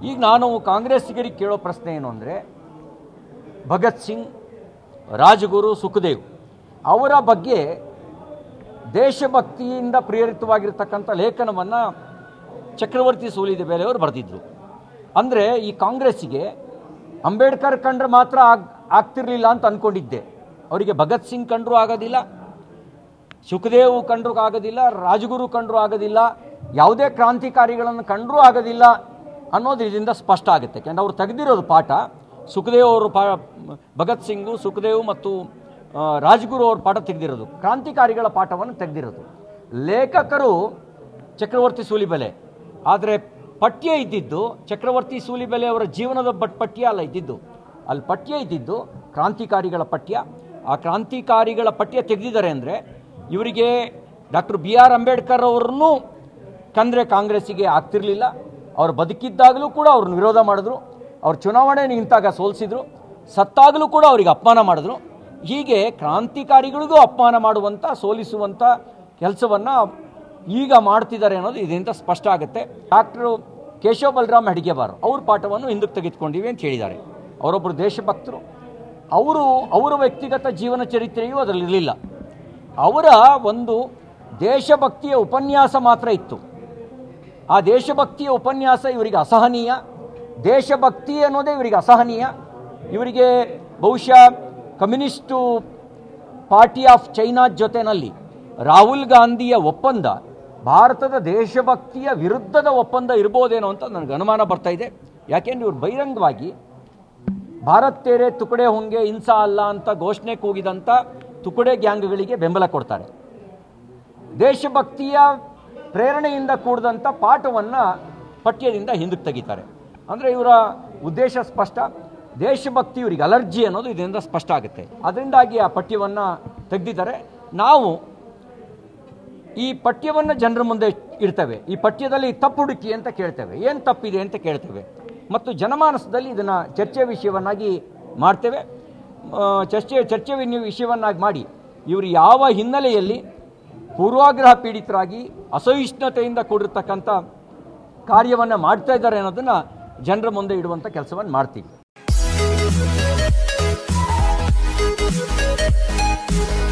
ಈಗ ನಾನು ಕಾಂಗ್ರೆಸ್ಸಿಗರಿಗೆ ಕೇಳೋ ಪ್ರಶ್ನೆ ಏನು ಅಂದರೆ ಭಗತ್ ಸಿಂಗ್ ರಾಜಗುರು ಸುಖದೇವ್ ಅವರ ಬಗ್ಗೆ ದೇಶಭಕ್ತಿಯಿಂದ ಪ್ರೇರಿತವಾಗಿರ್ತಕ್ಕಂಥ ಲೇಖನವನ್ನು ಚಕ್ರವರ್ತಿ ಸೂಲಿದ ಬೇಲೆಯವರು ಬರೆದಿದ್ರು ಅಂದರೆ ಈ ಕಾಂಗ್ರೆಸ್ಸಿಗೆ ಅಂಬೇಡ್ಕರ್ ಕಂಡ್ರೆ ಮಾತ್ರ ಆಗ್ ಆಗ್ತಿರ್ಲಿಲ್ಲ ಅಂತ ಅಂದ್ಕೊಂಡಿದ್ದೆ ಅವರಿಗೆ ಭಗತ್ ಸಿಂಗ್ ಕಂಡ್ರೂ ಆಗೋದಿಲ್ಲ ಸುಖದೇವ್ ಕಂಡ್ರೂ ಆಗೋದಿಲ್ಲ ರಾಜಗುರು ಕಂಡ್ರೂ ಆಗೋದಿಲ್ಲ ಯಾವುದೇ ಕ್ರಾಂತಿಕಾರಿಗಳನ್ನು ಕಂಡ್ರೂ ಆಗೋದಿಲ್ಲ ಅನ್ನೋದು ಇದರಿಂದ ಸ್ಪಷ್ಟ ಆಗುತ್ತೆ ಯಾಕೆಂದ್ರೆ ಅವ್ರು ತೆಗೆದಿರೋದು ಪಾಠ ಸುಖದೇವ್ ಅವರು ಪಾ ಭಗತ್ ಸಿಂಗು ಸುಖದೇವ್ ಮತ್ತು ಆ, ರಾಜಗುರು ಅವ್ರ ಪಾಠ ತೆಗೆದಿರೋದು ಕ್ರಾಂತಿಕಾರಿಗಳ ಪಾಠವನ್ನು ತೆಗೆದಿರೋದು ಲೇಖಕರು ಚಕ್ರವರ್ತಿ ಸೂಲಿಬೆಲೆ ಆದರೆ ಪಠ್ಯ ಇದ್ದಿದ್ದು ಚಕ್ರವರ್ತಿ ಸೂಲಿಬೆಲೆ ಅವರ ಜೀವನದ ಬಟ್ ಪಠ್ಯ ಅಲ್ಲ ಇದ್ದಿದ್ದು ಅಲ್ಲಿ ಪಠ್ಯ ಇದ್ದಿದ್ದು ಕ್ರಾಂತಿಕಾರಿಗಳ ಪಠ್ಯ ಆ ಕ್ರಾಂತಿಕಾರಿಗಳ ಪಠ್ಯ ತೆಗೆದಿದ್ದಾರೆ ಅಂದರೆ ಇವರಿಗೆ ಡಾಕ್ಟರ್ ಬಿ ಆರ್ ಅಂಬೇಡ್ಕರ್ ಅವರನ್ನು ಕಂದ್ರೆ ಕಾಂಗ್ರೆಸ್ಸಿಗೆ ಆಗ್ತಿರಲಿಲ್ಲ ಅವ್ರು ಬದುಕಿದ್ದಾಗಲೂ ಕೂಡ ಅವ್ರನ್ನ ವಿರೋಧ ಮಾಡಿದ್ರು ಅವ್ರು ಚುನಾವಣೆ ನಿಂತಾಗ ಸೋಲಿಸಿದ್ರು ಸತ್ತಾಗಲೂ ಕೂಡ ಅವರಿಗೆ ಅಪಮಾನ ಮಾಡಿದ್ರು ಹೀಗೆ ಕ್ರಾಂತಿಕಾರಿಗಳಿಗೂ ಅಪಮಾನ ಮಾಡುವಂಥ ಸೋಲಿಸುವಂಥ ಕೆಲಸವನ್ನು ಈಗ ಮಾಡ್ತಿದ್ದಾರೆ ಅನ್ನೋದು ಇದರಿಂದ ಸ್ಪಷ್ಟ ಆಗುತ್ತೆ ಡಾಕ್ಟ್ರು ಕೇಶವ ಬಲರಾಮ್ ಅಡಿಗೆಬಾರ್ ಅವ್ರ ಪಾಠವನ್ನು ಹಿಂದಕ್ಕೆ ತೆಗೆದುಕೊಂಡಿವಿ ಅಂತ ಹೇಳಿದ್ದಾರೆ ಅವರೊಬ್ಬರು ದೇಶಭಕ್ತರು ಅವರು ಅವರ ವ್ಯಕ್ತಿಗತ ಜೀವನ ಚರಿತ್ರೆಯೂ ಅದರಲ್ಲಿರಲಿಲ್ಲ ಅವರ ಒಂದು ದೇಶಭಕ್ತಿಯ ಉಪನ್ಯಾಸ ಮಾತ್ರ ಇತ್ತು ಆ ದೇಶಭಕ್ತಿಯ ಉಪನ್ಯಾಸ ಇವರಿಗೆ ಅಸಹನೀಯ ದೇಶಭಕ್ತಿ ಅನ್ನೋದೇ ಇವರಿಗೆ ಅಸಹನೀಯ ಇವರಿಗೆ ಬಹುಶಃ ಕಮ್ಯುನಿಸ್ಟು ಪಾರ್ಟಿ ಆಫ್ ಚೈನಾ ಜೊತೆನಲ್ಲಿ ರಾಹುಲ್ ಗಾಂಧಿಯ ಒಪ್ಪಂದ ಭಾರತದ ದೇಶಭಕ್ತಿಯ ವಿರುದ್ಧದ ಒಪ್ಪಂದ ಇರ್ಬೋದೇನೋ ಅಂತ ನನಗೆ ಅನುಮಾನ ಬರ್ತಾ ಇದೆ ಯಾಕೆಂದ್ರೆ ಇವರು ಬಹಿರಂಗವಾಗಿ ಭಾರತ್ ತೇರೆ ತುಕಡೆ ಹೊಂಗೆ ಹಿಂಸಾ ಅಲ್ಲ ಅಂತ ಘೋಷಣೆ ಕೂಗಿದಂಥ ತುಕಡೆ ಗ್ಯಾಂಗ್ಗಳಿಗೆ ಬೆಂಬಲ ಕೊಡ್ತಾರೆ ದೇಶಭಕ್ತಿಯ ಪ್ರೇರಣೆಯಿಂದ ಕೂಡಿದಂಥ ಪಾಠವನ್ನು ಪಠ್ಯದಿಂದ ಹಿಂದಕ್ಕೆ ತೆಗಿತಾರೆ ಅಂದರೆ ಇವರ ಉದ್ದೇಶ ಸ್ಪಷ್ಟ ದೇಶಭಕ್ತಿ ಇವರಿಗೆ ಅಲರ್ಜಿ ಅನ್ನೋದು ಇದರಿಂದ ಸ್ಪಷ್ಟ ಆಗುತ್ತೆ ಅದರಿಂದಾಗಿ ಆ ಪಠ್ಯವನ್ನು ತೆಗೆದಿದ್ದಾರೆ ನಾವು ಈ ಪಠ್ಯವನ್ನು ಜನರ ಮುಂದೆ ಇಡ್ತೇವೆ ಈ ಪಠ್ಯದಲ್ಲಿ ತಪ್ಪು ಹುಡುಕಿ ಅಂತ ಕೇಳ್ತೇವೆ ಏನು ತಪ್ಪಿದೆ ಅಂತ ಕೇಳ್ತೇವೆ ಮತ್ತು ಜನಮಾನಸದಲ್ಲಿ ಇದನ್ನು ಚರ್ಚೆ ವಿಷಯವನ್ನಾಗಿ ಮಾಡ್ತೇವೆ ಆ, ಚರ್ಚೆ ಚರ್ಚೆ ವಿನಿ- ವಿಷಯವನ್ನಾಗಿ ಮಾಡಿ ಇವರು ಯಾವ ಹಿನ್ನೆಲೆಯಲ್ಲಿ ಪೂರ್ವಾಗ್ರಹ ಪೀಡಿತರಾಗಿ ಅಸಹಿಷ್ಣುತೆಯಿಂದ ಕೂಡಿರ್ತಕ್ಕಂಥ ಕಾರ್ಯವನ್ನು ಮಾಡ್ತಾ ಇದ್ದಾರೆ ಅನ್ನೋದನ್ನು ಜನರ ಮುಂದೆ ಇಡುವಂಥ ಕೆಲಸವನ್ನು ಮಾಡ್ತೀವಿ